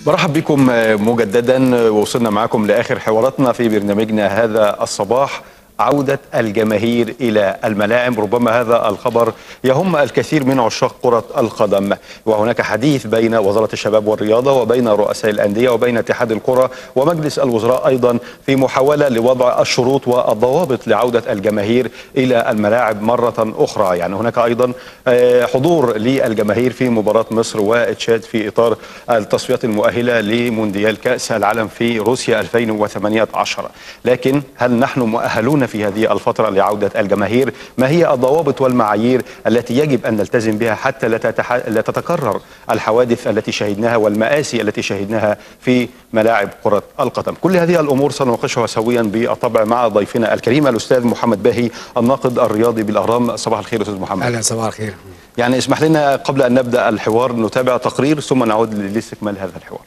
برحب بكم مجددا وصلنا معكم لاخر حواراتنا في برنامجنا هذا الصباح عودة الجماهير إلى الملاعب ربما هذا الخبر يهم الكثير من عشاق كرة القدم وهناك حديث بين وزارة الشباب والرياضة وبين رؤساء الأندية وبين اتحاد الكرة ومجلس الوزراء أيضا في محاولة لوضع الشروط والضوابط لعودة الجماهير إلى الملاعب مرة أخرى يعني هناك أيضا حضور للجماهير في مباراة مصر وتشاد في إطار التصفيات المؤهلة لمونديال كأس العالم في روسيا 2018 لكن هل نحن مؤهلون في هذه الفترة لعودة الجماهير ما هي الضوابط والمعايير التي يجب أن نلتزم بها حتى لا, تتح... لا تتكرر الحوادث التي شهدناها والمآسي التي شهدناها في ملاعب كرة القدم كل هذه الأمور سنناقشها سويا بالطبع مع ضيفنا الكريم الأستاذ محمد باهي الناقد الرياضي بالأهرام صباح الخير أستاذ محمد أهلا صباح الخير يعني اسمح لنا قبل أن نبدأ الحوار نتابع تقرير ثم نعود لاستكمال هذا الحوار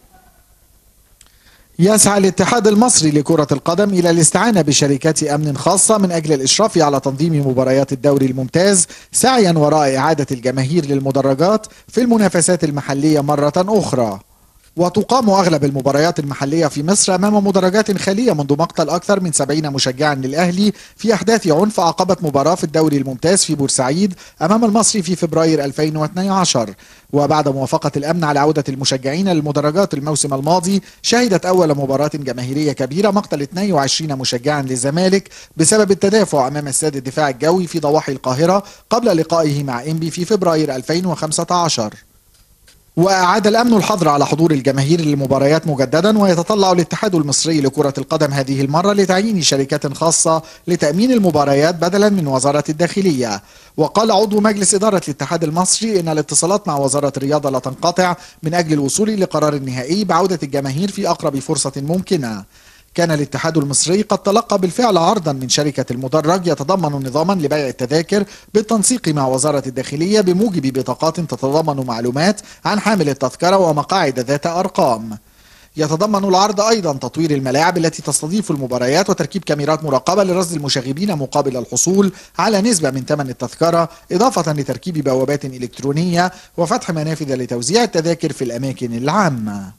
يسعى الاتحاد المصري لكرة القدم إلى الاستعانة بشركات أمن خاصة من أجل الإشراف على تنظيم مباريات الدوري الممتاز سعيا وراء إعادة الجماهير للمدرجات في المنافسات المحلية مرة أخرى وتقام أغلب المباريات المحلية في مصر أمام مدرجات خالية منذ مقتل أكثر من 70 مشجعا للأهلي في أحداث عنف عقبت مباراة في الدوري الممتاز في بورسعيد أمام المصري في فبراير 2012 وبعد موافقة الأمن على عودة المشجعين للمدرجات الموسم الماضي شهدت أول مباراة جماهيرية كبيرة مقتل 22 مشجعا للزمالك بسبب التدافع أمام استاد الدفاع الجوي في ضواحي القاهرة قبل لقائه مع إنبي في فبراير 2015 وأعاد الأمن الحظر على حضور الجماهير للمباريات مجددا ويتطلع الاتحاد المصري لكرة القدم هذه المرة لتعيين شركات خاصة لتأمين المباريات بدلا من وزارة الداخلية وقال عضو مجلس إدارة الاتحاد المصري إن الاتصالات مع وزارة الرياضة لا تنقطع من أجل الوصول لقرار نهائي بعودة الجماهير في أقرب فرصة ممكنة كان الاتحاد المصري قد تلقى بالفعل عرضا من شركة المدرج يتضمن نظاما لبيع التذاكر بالتنسيق مع وزارة الداخلية بموجب بطاقات تتضمن معلومات عن حامل التذكرة ومقاعد ذات أرقام يتضمن العرض أيضا تطوير الملاعب التي تستضيف المباريات وتركيب كاميرات مراقبة لرصد المشاغبين مقابل الحصول على نسبة من ثمن التذكرة إضافة لتركيب بوابات إلكترونية وفتح منافذ لتوزيع التذاكر في الأماكن العامة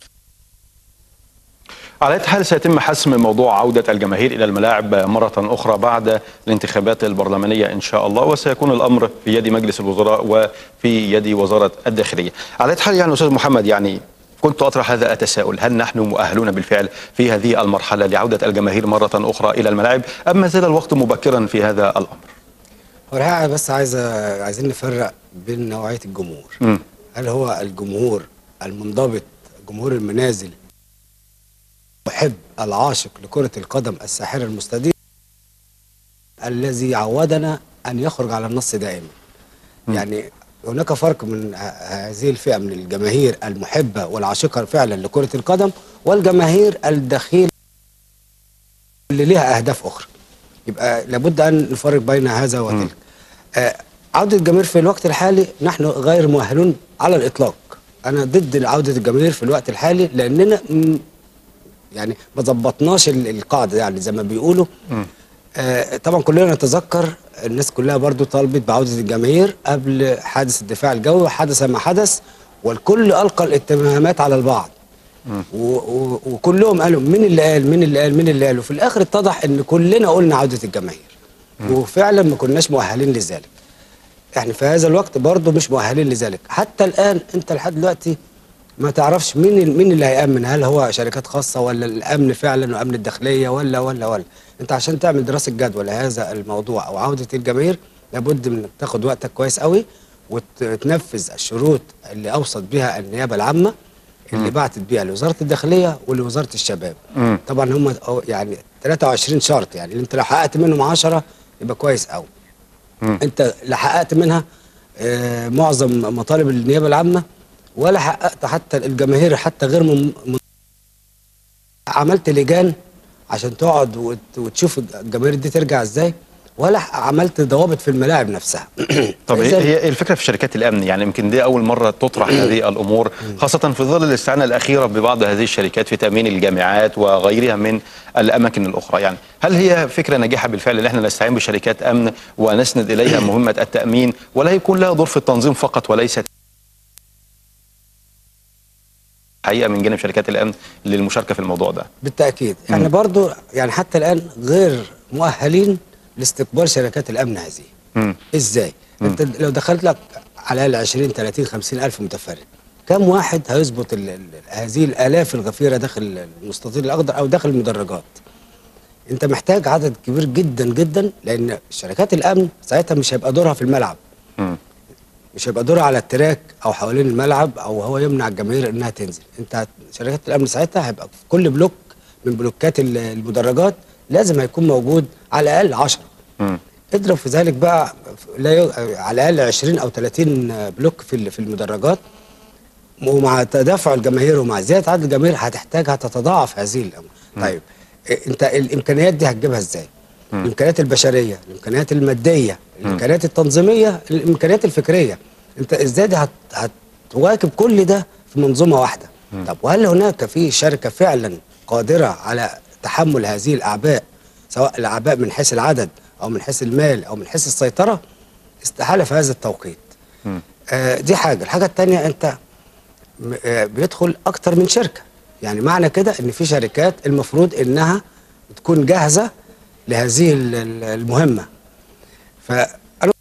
على اي حال سيتم حسم موضوع عودة الجماهير إلى الملاعب مرة أخرى بعد الانتخابات البرلمانية إن شاء الله وسيكون الأمر في يد مجلس الوزراء وفي يد وزارة الداخلية على اي حال يعني أستاذ محمد يعني كنت أطرح هذا التساؤل هل نحن مؤهلون بالفعل في هذه المرحلة لعودة الجماهير مرة أخرى إلى الملاعب أم ما زال الوقت مبكرا في هذا الأمر هو الحقيقة بس عايز عايزين نفرق بين نوعية الجمهور م. هل هو الجمهور المنضبط جمهور المنازل محب العاشق لكرة القدم الساحرة المستدير الذي عودنا أن يخرج على النص دائما م. يعني هناك فرق من هذه الفئة من الجماهير المحبة والعاشقة فعلا لكرة القدم والجماهير الدخيل اللي لها أهداف أخرى يبقى لابد أن نفرق بين هذا وتلك آه عودة الجماهير في الوقت الحالي نحن غير مؤهلون على الإطلاق أنا ضد عودة الجماهير في الوقت الحالي لأننا يعني ما ظبطناش القاعده يعني زي ما بيقولوا آه طبعا كلنا نتذكر الناس كلها برضو طالبت بعوده الجماهير قبل حادث الدفاع الجوي وحدث ما حدث والكل القى الاتهامات على البعض وكلهم قالوا مين اللي قال مين اللي قال مين اللي قال وفي الاخر اتضح ان كلنا قلنا عوده الجماهير وفعلا ما كناش مؤهلين لذلك احنا في هذا الوقت برضو مش مؤهلين لذلك حتى الان انت لحد دلوقتي ما تعرفش مين مين اللي هيأمن هل هو شركات خاصة ولا الأمن فعلا وأمن الداخلية ولا ولا ولا أنت عشان تعمل دراسة جدوى لهذا الموضوع أو عودة الجماهير لابد من انك تاخد وقتك كويس قوي وتنفذ الشروط اللي أوصت بها النيابة العامة اللي بعتت بيها لوزارة الداخلية ولوزارة الشباب م. طبعا هم يعني 23 شرط يعني انت لو حققت منهم 10 يبقى كويس قوي انت لا حققت منها آه معظم مطالب النيابة العامة ولا حققت حتى الجماهير حتى غير من عملت لجان عشان تقعد وت... وتشوف الجماهير دي ترجع ازاي ولا عملت ضوابط في الملاعب نفسها طب هي هي الفكره في شركات الامن يعني يمكن دي اول مره تطرح هذه الامور خاصه في ظل الاستعانه الاخيره ببعض هذه الشركات في تامين الجامعات وغيرها من الاماكن الاخرى يعني هل هي فكره ناجحه بالفعل ان احنا نستعين بشركات امن ونسند اليها مهمه التامين ولا يكون لها دور في التنظيم فقط وليست حقيقه من جانب شركات الامن للمشاركه في الموضوع ده بالتاكيد احنا برضو يعني حتى الان غير مؤهلين لاستقبال شركات الامن هذه مم. ازاي انت لو دخلت لك على الاقل 20 30 50 الف متفرج كم واحد هيظبط ال- ال- هذه الالاف الغفيره داخل المستطيل الاخضر او داخل المدرجات انت محتاج عدد كبير جدا جدا لان شركات الامن ساعتها مش هيبقى دورها في الملعب مم. مش هيبقى دورها على التراك او حوالين الملعب او هو يمنع الجماهير انها تنزل انت هت- شركات الامن ساعتها هيبقى في كل بلوك من بلوكات ال- المدرجات لازم هيكون موجود على الاقل 10 مم. اضرب في ذلك بقى لا ي... على الاقل 20 او 30 بلوك في ال- في المدرجات ومع تدافع الجماهير ومع زياده عدد الجماهير هتحتاج هتتضاعف هذه الامر طيب إيه، انت الامكانيات دي هتجيبها ازاي الامكانيات البشريه الامكانيات الماديه الامكانيات التنظيميه الامكانيات الفكريه انت ازاي دي هت... هتواكب كل ده في منظومه واحده طب وهل هناك في شركه فعلا قادره على تحمل هذه الاعباء سواء الاعباء من حيث العدد او من حيث المال او من حيث السيطره استحاله في هذا التوقيت آه دي حاجه الحاجه الثانيه انت م- آه، بيدخل اكتر من شركه يعني معنى كده ان في شركات المفروض انها تكون جاهزه لهذه ال- ال- المهمه فانا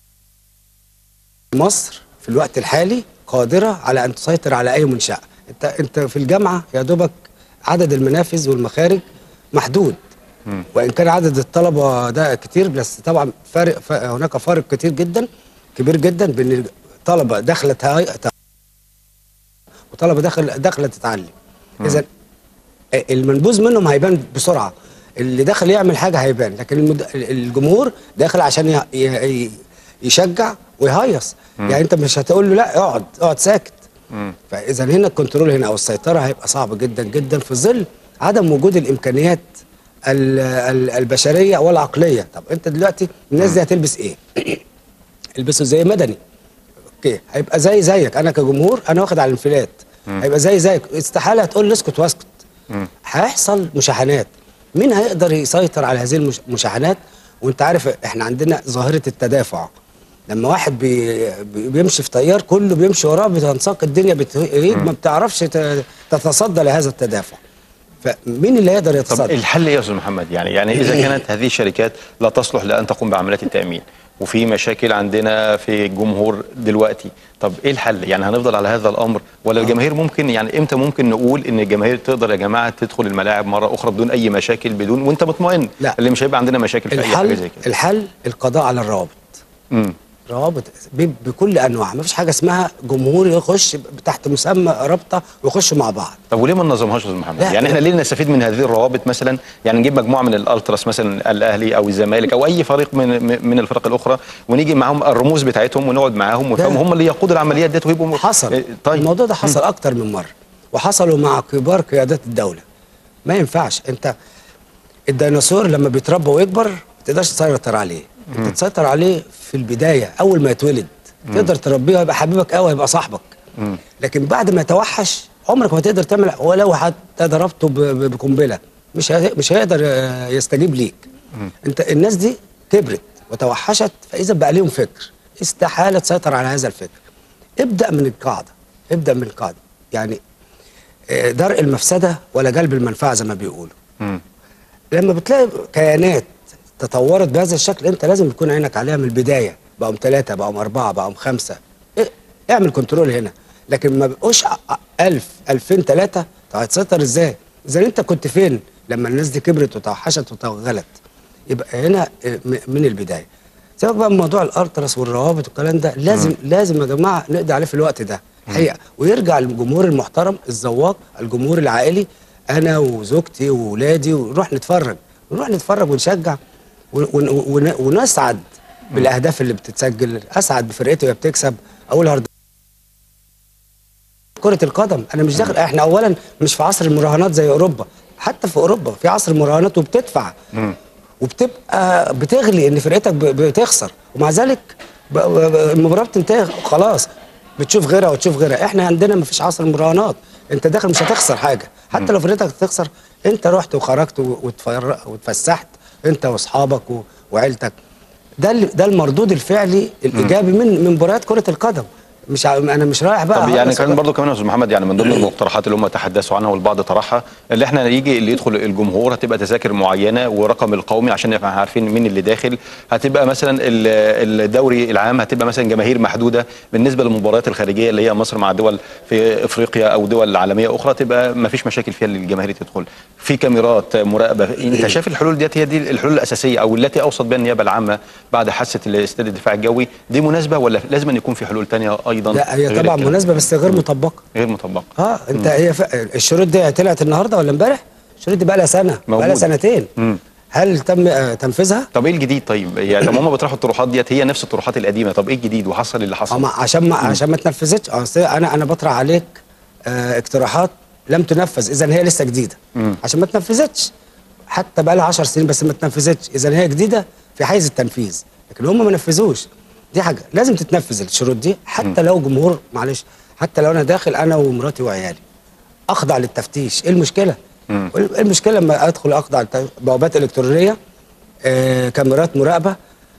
مصر في الوقت الحالي قادره على ان تسيطر على اي منشاه انت انت في الجامعه يا دوبك عدد المنافذ والمخارج محدود وان كان عدد الطلبه ده كتير بس طبعا فارق ف- هناك فارق كتير جدا كبير جدا بين طلبه داخله تهي- وطلبه داخل داخله تتعلم اذا المنبوذ منهم هيبان بسرعه اللي داخل يعمل حاجه هيبان لكن المد... الجمهور داخل عشان ي... ي... يشجع ويهيص يعني انت مش هتقول له لا اقعد اقعد ساكت فاذا هنا الكنترول هنا او السيطره هيبقى صعب جدا جدا في ظل عدم وجود الامكانيات ال... ال... البشريه والعقليه طب انت دلوقتي الناس دي هتلبس ايه البسوا زي مدني اوكي هيبقى زي زيك انا كجمهور انا واخد على الانفلات هيبقى زي زيك استحاله هتقول لي اسكت واسكت هيحصل مشاحنات مين هيقدر يسيطر على هذه المش- المشاحنات وانت عارف احنا عندنا ظاهره التدافع لما واحد بي بي- بيمشي في تيار كله بيمشي وراه بتنساق الدنيا بتهيج ما بتعرفش ت- تتصدى لهذا التدافع فمين اللي يقدر طب يتصدى الحل ايه يا استاذ محمد يعني يعني اذا كانت هذه الشركات لا تصلح لان تقوم بعمليات التامين وفي مشاكل عندنا في الجمهور دلوقتي طب ايه الحل يعني هنفضل على هذا الامر ولا الجماهير ممكن يعني امتى ممكن نقول ان الجماهير تقدر يا جماعه تدخل الملاعب مره اخرى بدون اي مشاكل بدون وانت مطمئن لا. اللي مش هيبقى عندنا مشاكل في اي حاجه الحل زي كده الحل القضاء على الروابط امم روابط ب- بكل انواع ما فيش حاجه اسمها جمهور يخش تحت مسمى رابطه ويخشوا مع بعض طب وليه ما ننظمهاش يا استاذ محمد؟ لا. يعني احنا ليه نستفيد من هذه الروابط مثلا؟ يعني نجيب مجموعه من الالتراس مثلا الاهلي او الزمالك او اي فريق من من الفرق الاخرى ونيجي معاهم الرموز بتاعتهم ونقعد معاهم ونفهموا هم اللي يقودوا العمليات ديت ويبقوا حصل إيه، طيب الموضوع ده حصل اكتر من مره وحصلوا مع كبار قيادات الدوله ما ينفعش انت الديناصور لما بيتربى ويكبر ما تقدرش تسيطر عليه انت تسيطر عليه في البدايه اول ما يتولد تقدر تربيه ويبقى حبيبك قوي يبقى صاحبك لكن بعد ما يتوحش عمرك ما تقدر تعمل ولو حتى ضربته ب- ب- بقنبله مش هي- مش هيقدر آه، يستجيب ليك انت الناس دي كبرت وتوحشت فاذا بقى ليهم فكر استحاله تسيطر على هذا الفكر ابدا من القاعده ابدا من القاعده يعني آه، درء المفسده ولا جلب المنفعه زي ما بيقولوا مم. لما بتلاقي كيانات تطورت بهذا الشكل انت لازم يكون عينك عليها من البدايه بقوا ثلاثه بقوا اربعه بقوا خمسه إيه؟ اعمل كنترول هنا لكن ما بقوش 1000 2000 3 طب هتسيطر ازاي؟ اذا انت كنت فين لما الناس دي كبرت وتوحشت وتوغلت يبقى هنا آه، م- من البدايه سيبك بقى من موضوع الارترس والروابط والكلام ده لازم لازم يا جماعه نقضي عليه في الوقت ده حقيقه ويرجع الجمهور المحترم الذواق الجمهور العائلي انا وزوجتي واولادي ونروح نتفرج ونروح نتفرج ونشجع ون- ون- ون- ونسعد بالاهداف اللي بتتسجل اسعد بفرقتي وهي بتكسب اقول هارد كرة القدم انا مش داخل احنا اولا مش في عصر المراهنات زي اوروبا حتى في اوروبا في عصر المراهنات وبتدفع وبتبقى بتغلي ان فرقتك ب- بتخسر ومع ذلك ب- ب- المباراه بتنتهي خلاص بتشوف غيرها وتشوف غيرها احنا عندنا ما فيش عصر المراهنات انت داخل مش هتخسر حاجه حتى لو فرقتك تخسر انت رحت وخرجت و- واتفر- واتفسحت انت واصحابك و- وعيلتك ده ال- ده المردود الفعلي الايجابي من من مباريات كره القدم مش ع- انا مش رايح بقى طب يعني هخلص كان بقى. برضو كمان يا استاذ محمد يعني من ضمن المقترحات اللي هم تحدثوا عنها والبعض طرحها اللي احنا يجي اللي يدخل الجمهور هتبقى تذاكر معينه ورقم القومي عشان نبقى عارفين مين اللي داخل هتبقى مثلا ال- الدوري العام هتبقى مثلا جماهير محدوده بالنسبه للمباريات الخارجيه اللي هي مصر مع دول في افريقيا او دول عالميه اخرى تبقى ما فيش مشاكل فيها للجماهير تدخل في كاميرات مراقبه انت شايف الحلول ديت هي دي الحلول الاساسيه او التي اوصت بها النيابه العامه بعد حادثه الاستاد الدفاع الجوي دي مناسبه ولا لازم أن يكون في حلول تانية ايضا لا هي غير طبعا الكلام؟ مناسبه بس غير مطبقه غير مطبقه اه انت هي ف... الشروط دي طلعت النهارده ولا امبارح؟ الشروط دي بقى لها سنه بقى لها موجودة. سنتين مم. هل تم آه، تنفيذها؟ طب ايه الجديد طيب يعني طب هم بيطرحوا الطروحات ديت هي نفس الطروحات القديمه طب ايه الجديد وحصل اللي اه حصل ما- عشان ما عشان ما تنفذتش اصل انا انا بطرح عليك آه اقتراحات لم تنفذ اذا هي لسه جديده مم. عشان ما تنفذتش حتى بقى لها 10 سنين بس ما تنفذتش اذا هي جديده في حيز التنفيذ لكن هم ما نفذوش دي حاجه لازم تتنفذ الشروط دي حتى لو جمهور معلش حتى لو انا داخل انا ومراتي وعيالي اخضع للتفتيش ايه المشكله مم. ايه المشكله لما ادخل اخضع للت- بوابات الكترونيه آه، كاميرات مراقبه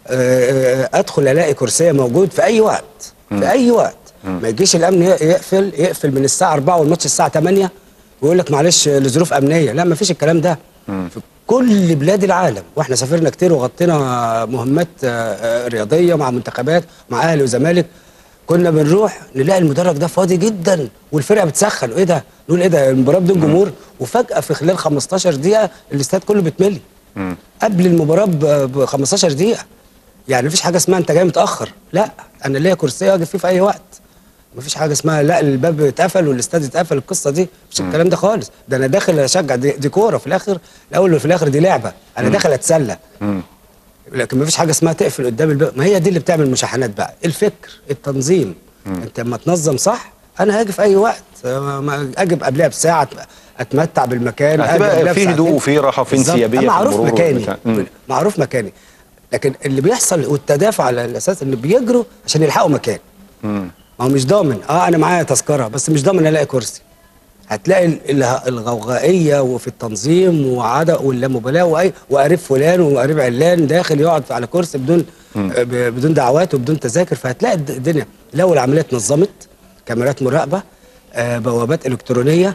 آه، آه، ادخل الاقي كرسيه موجود في اي وقت في اي وقت ما يجيش الامن ي- يقفل يقفل من الساعه 4 والماتش الساعه 8 ويقول لك معلش لظروف امنيه لا ما فيش الكلام ده في كل بلاد العالم واحنا سافرنا كتير وغطينا مهمات آه، آه، رياضيه مع منتخبات مع اهلي وزمالك كنا بنروح نلاقي المدرج ده فاضي جدا والفرقه بتسخن ايه ده نقول ايه ده المباراه بدون جمهور وفجاه في خلال 15 دقيقه الاستاد كله بيتملي مم. قبل المباراه ب 15 دقيقه يعني مفيش حاجه اسمها انت جاي متاخر لا انا ليا كرسي اقف فيه في اي وقت مفيش حاجه اسمها لا الباب اتقفل والاستاد اتقفل القصه دي مش الكلام ده خالص ده انا داخل اشجع دي, دي كوره في الاخر الاول وفي الاخر دي لعبه انا داخل اتسلى مم. لكن مفيش حاجه اسمها تقفل قدام الباب ما هي دي اللي بتعمل مشاحنات بقى الفكر التنظيم انت لما تنظم صح انا هاجي في اي وقت آه، ما اجي قبلها بساعه اتمتع بالمكان أجي هتبقى قبلها في بساعتين. هدوء وفي راحة وفي بالظبط. انسيابية في معروف المرور مكاني والبتاع. مم. معروف مكاني لكن اللي بيحصل والتدافع على الاساس ان بيجروا عشان يلحقوا مكان مم. ما هو مش ضامن اه انا معايا تذكره بس مش ضامن الاقي كرسي هتلاقي ال- ال- الغوغائيه وفي التنظيم وعدم واللامبالاه واي وقريب فلان وقريب علان داخل يقعد على كرسي بدون آه، ب- بدون دعوات وبدون تذاكر فهتلاقي الد- الدنيا لو العمليه اتنظمت كاميرات مراقبه آه، بوابات الكترونيه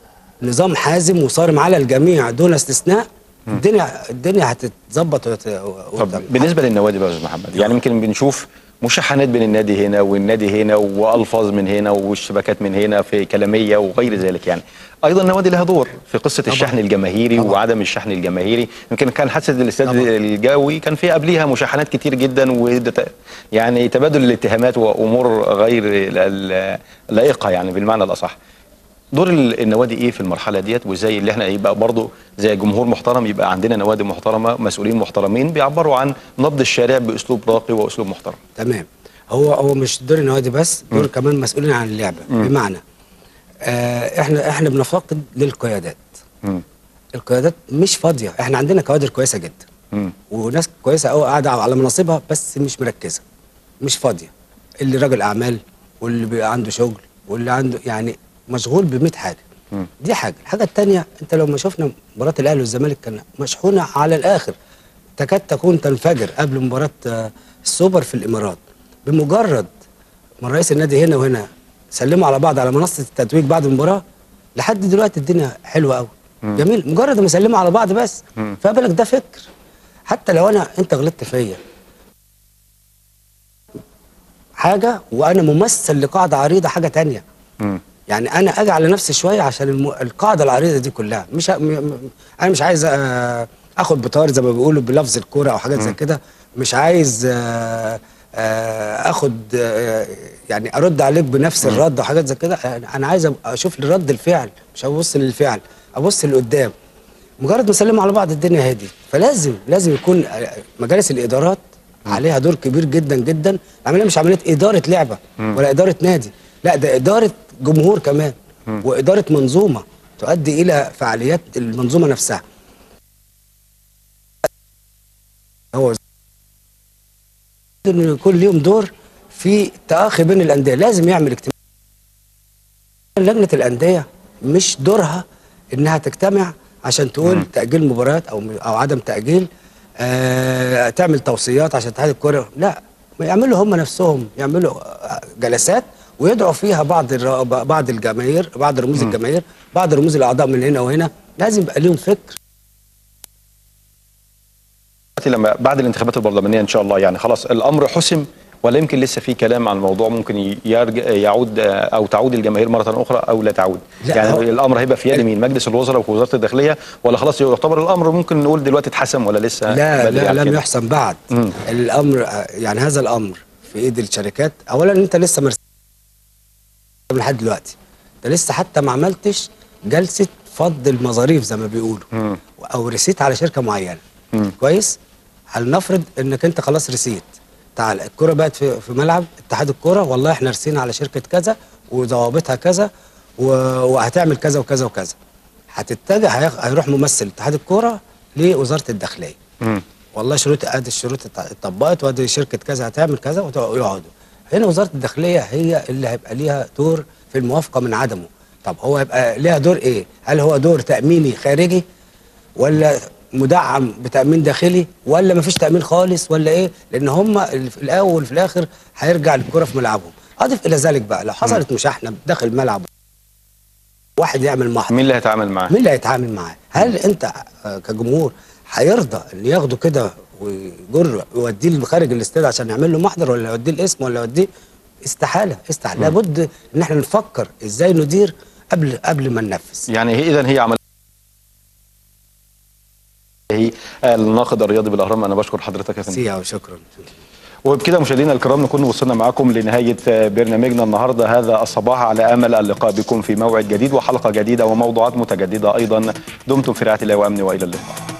نظام حازم وصارم على الجميع دون استثناء الدنيا الدنيا هتتظبط وت- طب وت- بالنسبه للنوادي بقى يا استاذ محمد يعني يمكن بنشوف مشاحنات بين النادي هنا والنادي هنا والفاظ من هنا والشبكات من هنا في كلاميه وغير ذلك يعني ايضا النوادي لها دور في قصه طبعاً. الشحن الجماهيري طبعاً. وعدم الشحن الجماهيري يمكن كان حادثه الاستاد طبعاً. الجوي كان في قبليها مشاحنات كتير جدا وده يعني تبادل الاتهامات وامور غير ال- ال- لائقه يعني بالمعنى الاصح دور ال- النوادي ايه في المرحله ديت وازاي اللي احنا يبقى برضه زي جمهور محترم يبقى عندنا نوادي محترمه مسؤولين محترمين بيعبروا عن نبض الشارع باسلوب راقي واسلوب محترم تمام هو هو مش دور النوادي بس دور كمان مسؤولين عن اللعبه بمعنى آه احنا احنا بنفتقد للقيادات مم. القيادات مش فاضيه احنا عندنا كوادر كويسه جدا مم. وناس كويسه قوي قاعده على مناصبها بس مش مركزه مش فاضيه اللي راجل اعمال واللي بيبقى عنده شغل واللي عنده يعني مشغول ب 100 حاجه مم. دي حاجه الحاجه الثانيه انت لو ما شفنا مباراه الاهلي والزمالك كان مشحونه على الاخر تكاد تكون تنفجر قبل مباراه آه، السوبر في الامارات بمجرد ما رئيس النادي هنا وهنا سلموا على بعض على منصه التتويج بعد المباراه لحد دلوقتي الدنيا حلوه قوي جميل مجرد ما يسلموا على بعض بس مم. فبالك ده فكر حتى لو انا انت غلطت فيا حاجه وانا ممثل لقاعده عريضه حاجه تانية مم. يعني انا اجي على نفسي شويه عشان الم... القاعده العريضه دي كلها مش ه... م... م... انا مش عايز آه، اخد بطار زي ما بيقولوا بلفظ الكوره او حاجات زي كده مش عايز آه، آه، اخد آه، يعني ارد عليك بنفس الرد او حاجات زي كده أنا- انا عايز أبقى اشوف رد الفعل مش ابص للفعل ابص لقدام مجرد ما نسلموا على بعض الدنيا هادي فلازم لازم يكون آه، مجالس الادارات عليها دور كبير جدا جدا العمليه مش عمليه اداره لعبه ولا اداره نادي لا ده اداره جمهور كمان واداره منظومه تؤدي الى فعاليات المنظومه نفسها هو انه يكون ليهم دور في التآخي بين الانديه لازم يعمل اجتماع لجنه الانديه مش دورها انها تجتمع عشان تقول تاجيل مباريات او او عدم تاجيل آه تعمل توصيات عشان اتحاد الكوره لا ما يعملوا هم نفسهم يعملوا آه، جلسات ويدعو فيها بعض الر- بعض الجماهير بعض رموز الجماهير بعض رموز الاعضاء من هنا وهنا لازم يبقى ليهم فكر دلوقتي لما بعد الانتخابات البرلمانيه ان شاء الله يعني خلاص الامر حسم ولا يمكن لسه في كلام عن الموضوع ممكن ي- يرجع يعود آه، او تعود الجماهير مره اخرى او لا تعود لا، يعني هو- الامر هيبقى في يد مين مجلس الوزراء ووزاره الداخليه ولا خلاص يعتبر الامر ممكن نقول دلوقتي اتحسم ولا لسه لا بدري لا على لم كده؟ يحسم بعد مم. الامر آه، يعني هذا الامر في ايد الشركات اولا انت لسه مرسل لحد دلوقتي انت لسه حتى ما عملتش جلسه فض المظاريف زي ما بيقولوا مم. او رسيت على شركه معينه مم. كويس هل نفرض انك انت خلاص رسيت تعال الكره بقت في, في ملعب اتحاد الكره والله احنا رسينا على شركه كذا وضوابطها كذا و... وهتعمل كذا وكذا وكذا هتتجه هيخ... هيروح ممثل اتحاد الكره لوزاره الداخليه مم. والله شروط ادي الشروط ات- اتطبقت وادي شركه كذا هتعمل كذا وت- ويقعدوا هنا وزاره الداخليه هي اللي هيبقى ليها دور في الموافقه من عدمه طب هو هيبقى ليها دور ايه هل هو دور تاميني خارجي ولا مدعم بتامين داخلي ولا مفيش تامين خالص ولا ايه لان هم ال- في الاول وفي الاخر هيرجع الكره في ملعبهم اضف الى ذلك بقى لو حصلت مشاحنه داخل الملعب واحد يعمل محضر مين اللي هيتعامل معاه؟ مين اللي هيتعامل معاه؟ هل انت آه، كجمهور هيرضى ان ياخده كده ويجر يوديه خارج الاستاد عشان يعمل له محضر ولا يوديه الاسم ولا يوديه استحاله استحاله لابد ان احنا نفكر ازاي ندير قبل قبل ما ننفذ يعني هي اذا هي عمل هي الناقد الرياضي بالاهرام انا بشكر حضرتك يا فندم سيا وشكرا وبكده مشاهدينا الكرام نكون وصلنا معكم لنهايه برنامجنا النهارده هذا الصباح على امل اللقاء بكم في موعد جديد وحلقه جديده وموضوعات متجدده ايضا دمتم في رعايه الله وامنه والى اللقاء